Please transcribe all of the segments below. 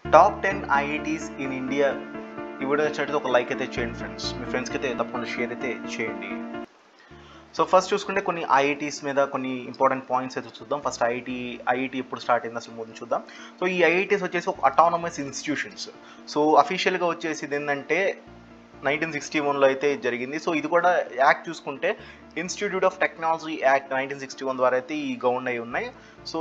top ten IITs in India ఈ video నచ్చినట్లయితే ఒక లైక్ అయితే చేయండి ఫ్రెండ్స్ మీ ఫ్రెండ్స్కి అయితే తప్పకుండా షేర్ అయితే చేయండి సో ఫస్ట్ చూసుకుంటే కొన్ని ఐఐటీస్ మీద కొన్ని ఇంపార్టెంట్ పాయింట్స్ అయితే చూద్దాం ఫస్ట్ ఐఐటి ఐఐటి ఎప్పుడు స్టార్ట్ అయింది అసలు ముందు చూద్దాం సో ఈ ఐఐటీస్ వచ్చేసి ఒక అటానమస్ ఇన్స్టిట్యూషన్స్ సో అఫీషియల్గా వచ్చేసి ఇది ఏంటంటే నైన్టీన్ సిక్స్టీ వన్లో అయితే జరిగింది సో ఇది కూడా యాక్ట్ చూసుకుంటే institute of technology act nineteen sixty one ద్వారా అయితే ఈ గవర్న్ అయి ఉన్నాయి so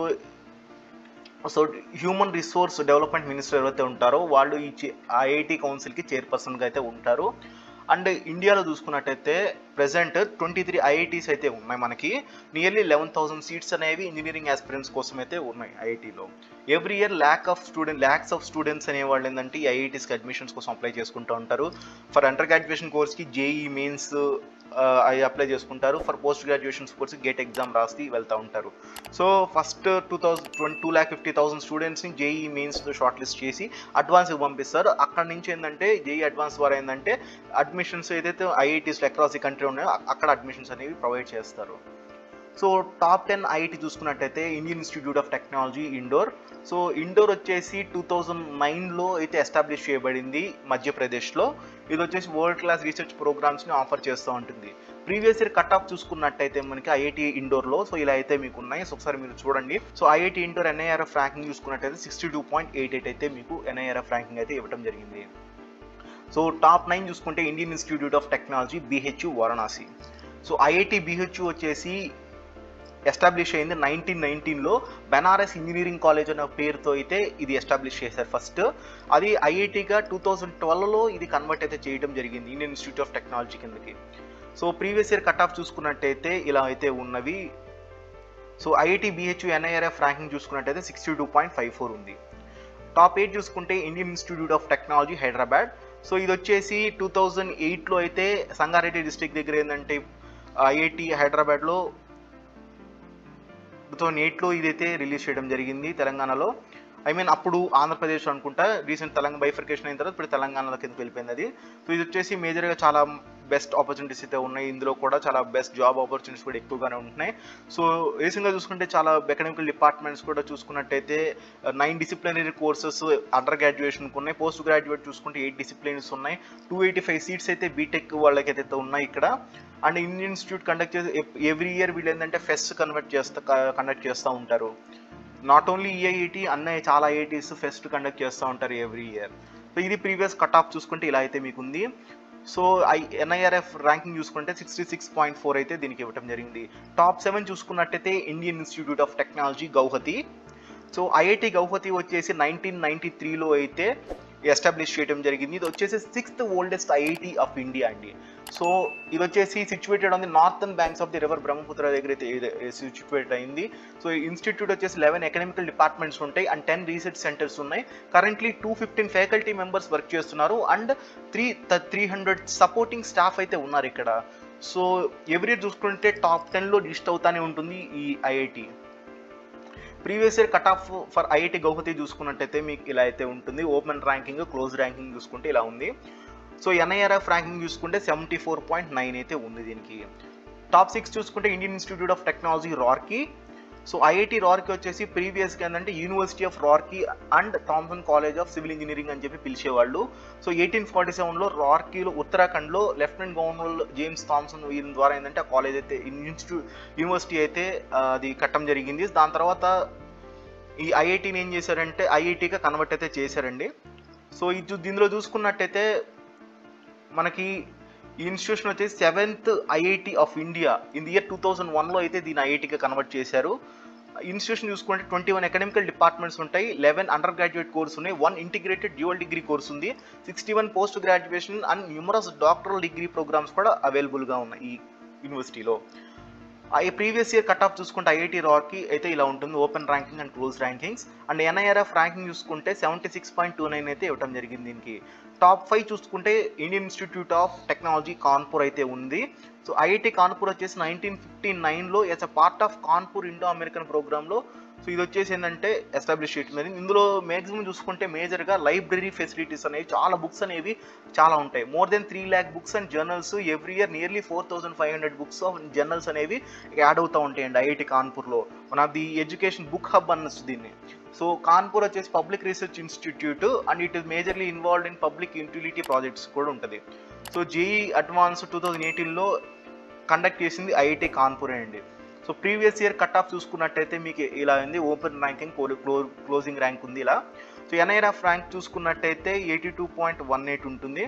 so human resource development minister ఎవరైతే ఉంటారో వాళ్ళు ఈ ఐఐటి కౌన్సిల్కి చైర్పర్సన్గా అయితే ఉంటారు అండ్ ఇండియాలో చూసుకున్నట్టయితే ప్రెసెంట్ ట్వంటీ త్రీ ఐఐటీస్ అయితే ఉన్నాయి మనకి నియర్లీ లెవెన్ థౌసండ్ సీట్స్ అనేవి ఇంజనీరింగ్ ఆస్పిరెంట్స్ కోసం అయితే ఉన్నాయి ఐఐటీలో every year lakh of student lakhs of students అనేవాళ్ళు ఏంటంటే ఈ ఐఐటీస్కి అడ్మిషన్స్ కోసం అప్లై చేసుకుంటూ ఉంటారు ఫర్ అండర్ గ్రాడ్యుయేషన్ కోర్స్కి జేఈ మెయిన్స్ అవి అప్లై చేసుకుంటారు for post graduation course gate exam రాసి వెళ్తూ ఉంటారు so first two thousand twenty two lakh fifty thousand స్టూడెంట్స్ని జేఈ మెయిన్స్ షార్ట్ లిస్ట్ చేసి అడ్వాన్స్కి పంపిస్తారు అక్కడ నుంచి ఏంటంటే జేఈ అడ్వాన్స్ ద్వారా ఏంటంటే అడ్మిషన్స్ ఏదైతే ఐఐటీస్లో అక్రాస్ ది కంట్రీ ఉన్నాయో అక్కడ అడ్మిషన్స్ అనేవి ప్రొవైడ్ చేస్తారు సో టాప్ టెన్ ఐఐటి చూసుకున్నట్టయితే Indian institute of technology Indore so Indore వచ్చేసి టూ థౌజండ్ నైన్లో అయితే ఎస్టాబ్లిష్ చేయబడింది మధ్యప్రదేశ్లో ఇది వచ్చేసి వరల్డ్ క్లాస్ రీసెర్చ్ ప్రోగ్రామ్స్ని ఆఫర్ చేస్తూ ఉంటుంది ప్రీవియస్ ఇయర్ కట్ ఆఫ్ చూసుకున్నట్టయితే మనకి ఐఐటి ఇండోర్లో సో ఇలా అయితే మీకు ఉన్నాయి సో ఒకసారి మీరు చూడండి so IIT Indore NIRF ranking చూసుకున్నట్టయితే sixty two point eight eight అయితే మీకు ఎన్ఐఆర్ఎఫ్ ర్యాంకింగ్ అయితే ఇవ్వడం జరిగింది సో టాప్ నైన్ చూసుకుంటే Indian institute of technology BHU Varanasi so IIT BHU వచ్చేసి ఎస్టాబ్లిష్ అయింది నైన్టీన్ నైన్టీన్లో బెనారస్ ఇంజనీరింగ్ కాలేజ్ అనే పేరుతో అయితే ఇది ఎస్టాబ్లిష్ చేశారు ఫస్ట్ అది ఐఐటిగా టూ థౌజండ్ ట్వెల్వ్లో ఇది కన్వర్ట్ అయితే చేయడం జరిగింది ఇండియన్ ఇన్స్టిట్యూట్ ఆఫ్ టెక్నాలజీ కిందకి so previous year cut off చూసుకున్నట్టయితే ఇలా అయితే ఉన్నవి so IIT BHU NIRF ranking చూసుకున్నట్టయితే sixty two point five four ఉంది టాప్ ఎయిట్ చూసుకుంటే Indian institute of technology Hyderabad so ఇది వచ్చేసి టూ థౌజండ్ ఎయిట్లో అయితే సంగారెడ్డి డిస్టిక్ దగ్గర ఏంటంటే ఐఐటి హైదరాబాద్లో టూ థౌజండ్ ఎయిట్లో ఇదైతే రిలీజ్ చేయడం జరిగింది తెలంగాణలో ఐ మీన్ అప్పుడు ఆంధ్రప్రదేశ్ అనుకుంటా రీసెంట్ తెలంగాణ బైఫర్కేషన్ అయిన తర్వాత ఇప్పుడు తెలంగాణలో కిందకి వెళ్ళిపోయింది అది సో ఇది వచ్చేసి మేజర్గా చాలా బెస్ట్ ఆపర్చునిటీస్ అయితే ఉన్నాయి ఇందులో కూడా చాలా బెస్ట్ జాబ్ ఆపర్చునిటీస్ కూడా ఎక్కువగానే ఉంటున్నాయి సో రీసెంట్గా చూసుకుంటే చాలా ఎకనామికల్ డిపార్ట్మెంట్స్ కూడా చూసుకున్నట్టయితే నైన్ డిసిప్లినరీ కోర్సెస్ అండర్ గ్రాడ్యుయేషన్కి ఉన్నాయి పోస్ట్ గ్రాడ్యుయేట్ చూసుకుంటే ఎయిట్ డిసిప్లిన్స్ ఉన్నాయి టూ ఎయిటీ ఫైవ్ సీట్స్ అయితే బీటెక్ వాళ్ళకి అయితే ఉన్నాయి ఇక్కడ అండ్ ఇండియన్ ఇన్స్టిట్యూట్ కండక్ట్ చేసి ఎవ్రీ ఇయర్ వీళ్ళు ఏంటంటే ఫెస్ట్ కన్వర్ట్ చేస్తా కండక్ట్ చేస్తూ ఉంటారు నాట్ ఓన్లీ ఈఐఐటి అన్నయ్య చాలా ఐఐటీస్ ఫెస్ట్ కండక్ట్ చేస్తూ ఉంటారు ఎవ్రీ ఇయర్ సో ఇది ప్రీవియస్ కట్ ఆఫ్ చూసుకుంటే ఇలా అయితే మీకు ఉంది సో ఐ ఎన్ఐఆర్ఎఫ్ ర్యాంకింగ్ చూసుకుంటే సిక్స్టీ సిక్స్ పాయింట్ ఫోర్ అయితే దీనికి ఇవ్వడం జరిగింది టాప్ సెవెన్ చూసుకున్నట్టయితే Indian institute of technology Guwahati so IIT Guwahati వచ్చేసి నైన్టీన్ నైన్టీ త్రీలో అయితే ఎస్టాబ్లిష్ చేయడం జరిగింది ఇది వచ్చేసి sixth oldest IIT of India అండి సో ఇది వచ్చేసి situated on the northern banks of the river Brahmaputra దగ్గర అయితే సిచ్యువేట్ అయింది సో ఇన్స్టిట్యూట్ వచ్చేసి లెవెన్ ఎకనామికల్ డిపార్ట్మెంట్స్ ఉంటాయి అండ్ టెన్ రీసెర్చ్ సెంటర్స్ ఉన్నాయి currently two fifteen faculty members work చేస్తున్నారు and three three hundred supporting staff అయితే ఉన్నారు ఇక్కడ సో ఎవ్రీ ఇయర్ చూసుకుంటే టాప్ టెన్లో లిస్ట్ అవుతానే ఉంటుంది ఈ IIT previous year cut off for IIT Guwahati చూసుకున్నట్టయితే మీకు ఇలా అయితే ఉంటుంది ఓపెన్ ర్యాంకింగ్ క్లోజ్ ర్యాంకింగ్ చూసుకుంటే ఇలా ఉంది సో ఎన్ఐఆర్ఎఫ్ ర్యాంకింగ్ చూసుకుంటే సెవెంటీ ఫోర్ పాయింట్ నైన్ అయితే ఉంది దీనికి టాప్ సిక్స్ చూసుకుంటే Indian institute of technology Roorkee so IIT Roorkee వచ్చేసి ప్రీవియస్గా ఏంటంటే university of Roorkee and Thomson college of civil engineering అని చెప్పి పిలిచేవాళ్ళు సో ఎయిటీన్ ఫార్టీ సెవెన్లో రార్కీలో ఉత్తరాఖండ్లో లెఫ్టినెంట్ గవర్నర్ జేమ్స్ థామ్సన్ వీరి ద్వారా ఏంటంటే ఆ కాలేజ్ అయితే ఇన్స్టిట్యూట్ యూనివర్సిటీ అయితే అది కట్టడం జరిగింది దాని తర్వాత ఈ ఐఐటీని ఏం చేశారంటే ఐఐటీగా కన్వర్ట్ అయితే చేశారండి సో ఇది దీనిలో చూసుకున్నట్టయితే మనకి ఈ ఇన్స్టిట్యూషన్ వచ్చేసి seventh IIT of India in the year two thousand వన్లో అయితే దీన్ని ఐఐటీగా కన్వర్ట్ చేశారు ఇన్స్టిట్యూషన్ చూసుకుంటే ట్వంటీ వన్ ఎకనామికల్ డిపార్ట్మెంట్స్ ఉంటాయి లెవెన్ అండర్ గ్రాడ్యుయేట్ కోర్స్ ఉన్నాయి one integrated dual degree course ఉంది sixty one post graduation and numerous doctoral degree programmes కూడా అవైలబుల్గా ఉన్నాయి ఈ యూనివర్సిటీలో ఈ ప్రీవియస్ ఇయర్ కట్ ఆఫ్ చూసుకుంటే ఐఐటి రార్కి అయితే ఇలా ఉంటుంది open ranking and close rankings and NIRF ranking చూసుకుంటే seventy six point two nine అయితే ఇవ్వడం జరిగింది దీనికి టాప్ ఫైవ్ చూసుకుంటే Indian institute of technology Kanpur అయితే ఉంది సో ఐఐటి కాన్పూర్ వచ్చేసి నైన్టీన్ ఫిఫ్టీ నైన్లో as a part of Kanpur Indo American ప్రోగ్రామ్లో సో ఇది వచ్చేసి ఏంటంటే ఎస్టాబ్లిష్ చేయడం జరిగింది ఇందులో మ్యాక్సిమం చూసుకుంటే మేజర్గా లైబ్రరీ ఫెసిలిటీస్ అనేవి చాలా బుక్స్ అనేవి చాలా ఉంటాయి more than three lakh books and journals every year nearly four thousand five hundred books of journals అనేవి యాడ్ అవుతూ ఉంటాయండి ఐఐటి కాన్పూర్లో one of the education book hub అన్నచ్చు దీన్ని సో కాన్పూర్ వచ్చేసి public research institute and it is majorly involved in public utility projects కూడా ఉంటుంది so JEE advance two thousand ఎయిటీన్లో కండక్ట్ చేసింది ఐఐటి కాన్పూర్ అండి so previous year cut off చూసుకున్నట్టయితే మీకు ఇలా ఉంది ఓపెన్ ర్యాంకింగ్ క్లోజింగ్ ర్యాంక్ ఉంది ఇలా సో ఎన్ఐఆర్ఎఫ్ ర్యాంక్ చూసుకున్నట్టయితే eighty two point one eight ఉంటుంది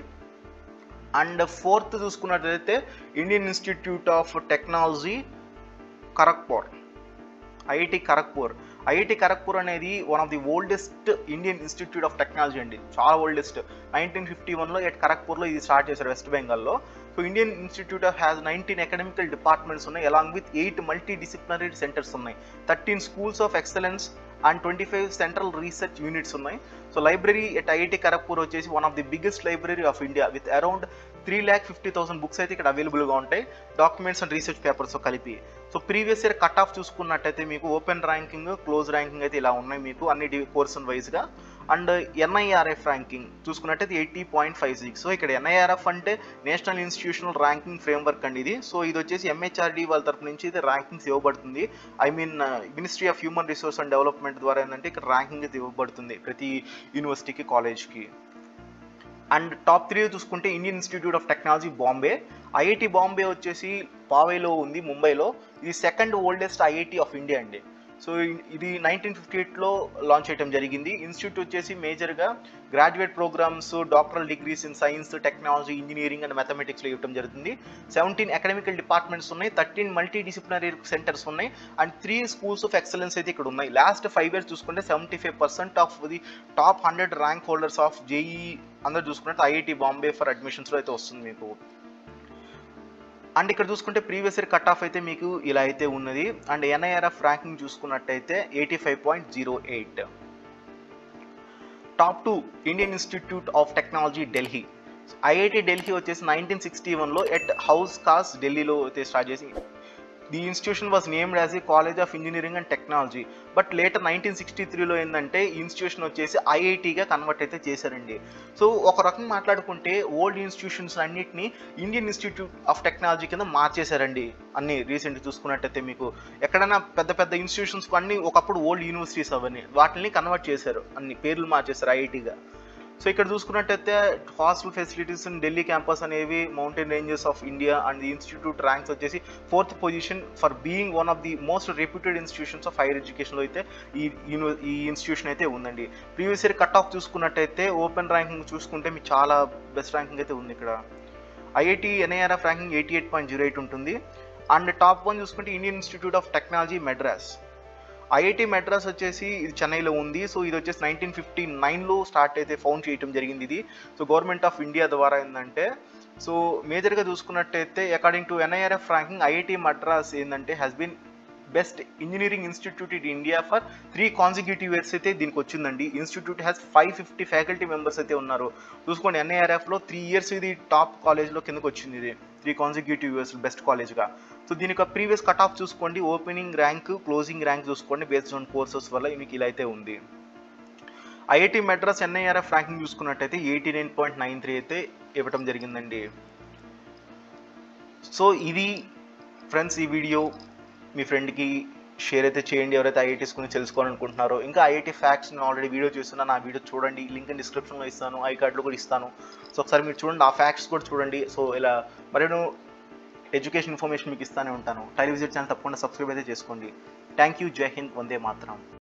అండ్ ఫోర్త్ చూసుకున్నట్టయితే Indian institute of technology Kharagpur IIT Kharagpur IIT Kharagpur అనేది one of the oldest Indian institute of technology అండి చాలా ఓల్డెస్ట్ నైన్టీన్ ఫిఫ్టీ వన్లో at ఖరగ్పూర్లో ఇది స్టార్ట్ చేశారు వెస్ట్ బెంగాల్లో so Indian institute of has nineteen academical departments ఉన్నాయి along with eight multi disciplinary centres ఉన్నాయి thirteen schools of excellence and twenty five central research units ఉన్నాయి so library at IIT Kharagpur వచ్చేసి one of the biggest library of India with around three lakh fifty thousand books అయితే ఇక్కడ అవైలబుల్గా ఉంటాయి documents and research papers కలిపి so previous year cut off చూసుకున్నట్టయితే మీకు open ranking close ranking అయితే ఇలా ఉన్నాయి మీకు అన్ని పోర్షన్ వైజ్గా అండ్ ఎన్ఐఆర్ఎఫ్ ర్యాంకింగ్ చూసుకున్నట్టయితే eighty point five six so ఇక్కడ ఎన్ఐఆర్ఎఫ్ అంటే నేషనల్ ఇన్స్టిట్యూషనల్ ర్యాంకింగ్ ఫ్రేమ్వర్క్ అండి ఇది సో ఇది వచ్చేసి ఎంహెచ్ఆర్డి వాళ్ళ తరపు నుంచి ఇది ర్యాంకింగ్స్ ఇవ్వబడుతుంది I mean ministry of human resource and development ద్వారా ఏంటంటే ఇక్కడ ర్యాంకింగ్ అయితే ఇవ్వబడుతుంది ప్రతి యూనివర్సిటీకి కాలేజ్కి అండ్ టాప్ త్రీ చూసుకుంటే Indian institute of technology Bombay IIT Bombay వచ్చేసి పావేలో ఉంది ముంబైలో ఇది second oldest IIT of India అండి సో ఇది నైన్టీన్ ఫిఫ్టీ ఎయిట్లో లాంచ్ చేయడం జరిగింది ఇన్స్టిట్యూట్ వచ్చేసి మేజర్గా graduate programmes doctoral degrees in science technology engineering and మ్యాథమెటిక్స్లో ఇవ్వడం జరుగుతుంది సెవెంటీన్ అకాడమికల్ డిపార్ట్మెంట్స్ ఉన్నాయి థర్టీన్ మల్టీ డిసిప్లినరీ సెంటర్స్ ఉన్నాయి and three schools of excellence అయితే ఇక్కడ ఉన్నాయి లాస్ట్ ఫైవ్ ఇయర్స్ చూసుకుంటే seventy five percent of the top hundred rank holders of JEE అందరు చూసుకుంటే ఐఐటి బాంబే ఫర్ అడ్మిషన్స్లో అయితే వస్తుంది మీకు అండ్ ఇక్కడ చూసుకుంటే ప్రీవియస్ ఇయర్ కట్ ఆఫ్ అయితే మీకు ఇలా అయితే ఉన్నది అండ్ ఎన్ఐఆర్ఎఫ్ ర్యాంకింగ్ చూసుకున్నట్టయితే eighty five point zero eight top two Indian institute of technology Delhi IIT Delhi వచ్చేసి నైన్టీన్ సిక్స్టీ వన్లో ఎట్ హౌస్ కాస్ ఢిల్లీలో అయితే స్టార్ట్ చేసి the institution was named as a college of engineering and technology but later nineteen sixty త్రీలో ఏంటంటే ఈ institution వచ్చేసి ఐఐటీగా convert అయితే చేశారండి సో ఒక రకం మాట్లాడుకుంటే ఓల్డ్ ఇన్స్టిట్యూషన్స్ అన్నిటిని ఇండియన్ ఇన్స్టిట్యూట్ ఆఫ్ టెక్నాలజీ కింద మార్చేశారండి అన్ని రీసెంట్ చూసుకున్నట్టయితే మీకు ఎక్కడైనా పెద్ద పెద్ద ఇన్స్టిట్యూషన్స్ అన్ని ఒకప్పుడు ఓల్డ్ యూనివర్సిటీస్ అవన్నీ వాటిని కన్వర్ట్ చేశారు అన్ని పేర్లు మార్చేశారు ఐఐటీగా సో ఇక్కడ చూసుకున్నట్టయితే hostel facilities in Delhi campus అనేవి mountain ranges of India and the institute ranks వచ్చేసి fourth position for being one of the most reputed institutions of higher ఎడ్యుకేషన్లో అయితే ఈ యూని ఈ ఇన్స్టిట్యూషన్ అయితే ఉందండి ప్రీవియస్ ఇయర్ కట్ ఆఫ్ చూసుకున్నట్టయితే ఓపెన్ ర్యాంకింగ్ చూసుకుంటే మీకు చాలా బెస్ట్ ర్యాంకింగ్ అయితే ఉంది ఇక్కడ IIT NIRF ranking eighty eight point zero eight ఉంటుంది అండ్ టాప్ వన్ చూసుకుంటే Indian institute of technology Madras IIT Madras వచ్చేసి ఇది చెన్నైలో ఉంది సో ఇది వచ్చేసి నైన్టీన్ ఫిఫ్టీ నైన్లో స్టార్ట్ అయితే ఫౌండ్ చేయడం జరిగింది ఇది సో గవర్నమెంట్ ఆఫ్ ఇండియా ద్వారా ఏంటంటే సో మేజర్గా చూసుకున్నట్టయితే according to NIRF ranking IIT Madras ఏంటంటే has been best engineering institute in India for three consecutive years అయితే దీనికి వచ్చిందండి institute has five fifty faculty members అయితే ఉన్నారు చూసుకోండి ఎన్ఐఆర్ఎఫ్లో త్రీ ఇయర్స్ ఇది టాప్ కాలేజ్లో కిందకు వచ్చింది ఇది త్రీ కాన్సిక్యూటివ్ ఇయర్స్ బెస్ట్ కాలేజ్గా సో దీనికి ప్రీవియస్ కట్ ఆఫ్ చూసుకోండి ఓపెనింగ్ ర్యాంక్ క్లోజింగ్ ర్యాంక్ చూసుకోండి బేస్డ్ ఆన్ కోర్సెస్ వల్ల మీకు ఇలా అయితే ఉంది ఐఐటి మెడ్రాస్ ఎన్ఐఆర్ఎఫ్ ర్యాంకింగ్ చూసుకున్నట్టయితే eighty nine point nine three అయితే ఇవ్వటం జరిగిందండి సో ఇది ఫ్రెండ్స్ ఈ వీడియో మీ ఫ్రెండ్కి షేర్ అయితే చేయండి ఎవరైతే ఐఐటీస్ గురించి తెలుసుకోవాలనుకుంటున్నారో ఇంకా ఐఐటీ ఫ్యాక్ట్స్ నేను ఆల్రెడీ వీడియో చూస్తున్నాను ఆ వీడియో చూడండి లింక్ డిస్క్రిప్షన్లో ఇస్తాను ఐ కార్డులో కూడా ఇస్తాను సో ఒకసారి మీరు చూడండి ఆ ఫ్యాక్ట్స్ కూడా చూడండి సో ఇలా మరేను ఎడ్యుకేషన్ ఇన్ఫర్మేషన్ మీకు ఇస్తానే ఉంటాను టెలివిజన్ ఛానల్ తప్పకుండా సబ్స్క్రైబ్ అయితే చేసుకోండి థ్యాంక్ యూ జై హింద్ వందే మాత్రం